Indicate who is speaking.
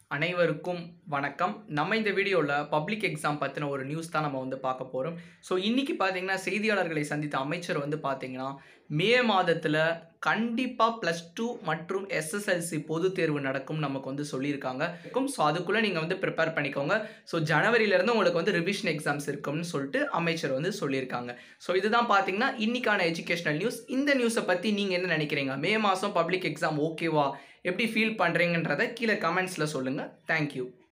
Speaker 1: அனைவருக்கும் வணக்கம் நம்ம இந்த வீடியோவில் பப்ளிக் எக்ஸாம் பற்றின ஒரு நியூஸ் தான் நம்ம வந்து பார்க்க போகிறோம் ஸோ இன்றைக்கி பார்த்தீங்கன்னா செய்தியாளர்களை சந்தித்த அமைச்சர் வந்து பார்த்தீங்கன்னா மே மாதத்தில் கண்டிப்பாக ப்ளஸ் டூ மற்றும் எஸ்எஸ்எல்சி பொதுத் தேர்வு நடக்கும் நமக்கு வந்து சொல்லியிருக்காங்க ஸோ அதுக்குள்ளே நீங்கள் வந்து ப்ரிப்பேர் பண்ணிக்கோங்க ஸோ ஜனவரியிலேருந்து உங்களுக்கு வந்து ரிவிஷன் எக்ஸாம்ஸ் இருக்கும்னு சொல்லிட்டு அமைச்சர் வந்து சொல்லியிருக்காங்க ஸோ இதுதான் பார்த்தீங்கன்னா இன்னைக்கான எஜுகேஷனல் நியூஸ் இந்த நியூஸை பற்றி நீங்கள் என்ன நினைக்கிறீங்க மே மாதம் பப்ளிக் எக்ஸாம் ஓகேவா எப்படி ஃபீல் பண்ணுறீங்கன்றதை கீழே கமெண்ட்ஸில் சொல்லுங்கள் தேங்க்யூ